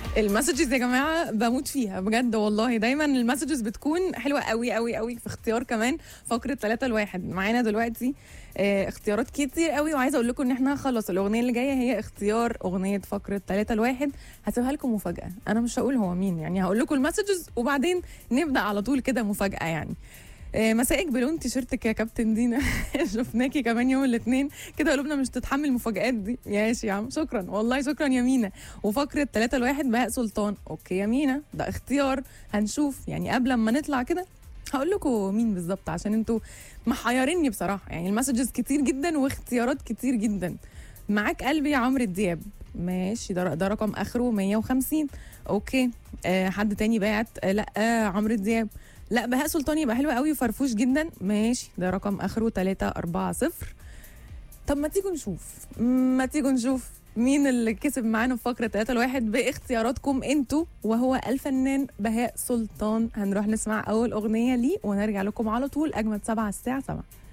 المسجز يا جماعه بموت فيها بجد والله دايما المسجز بتكون حلوه قوي قوي قوي في اختيار كمان فقره 3 لواحد معانا دلوقتي آه، اختيارات كتير قوي وعايزه اقول لكم ان احنا خلص الاغنيه اللي جايه هي اختيار اغنيه فقره 3 لواحد هسيبها لكم مفاجاه انا مش هقول هو مين يعني هقول لكم المسجز وبعدين نبدا على طول كده مفاجاه يعني آه، مسائك بلون تيشيرتك يا كابتن دينا شفناكي كمان يوم الاثنين كده قلوبنا مش تتحمل المفاجآت دي ماشي يا عم شكرا والله شكرا يا مينا وفقره 3 لواحد بهاء سلطان اوكي يا مينا ده اختيار هنشوف يعني قبل ما نطلع كده هقول لكم مين بالظبط عشان انتوا محيريني بصراحه يعني المسجز كتير جدا واختيارات كتير جدا معاك قلبي يا عمرو دياب ماشي ده ده رقم اخره 150 اوكي آه حد تاني باعت آه لا آه عمرو دياب لا بهاء سلطان يبقى حلو قوي وفرفوش جدا ماشي ده رقم اخره 340 طب ما تيجوا نشوف ما تيجوا نشوف مين اللي كسب معانا في فقرة 3 الواحد باختياراتكم انتوا وهو الفنان بهاء سلطان هنروح نسمع اول اغنية ليه ونرجع لكم على طول اجمد سبعة الساعة 7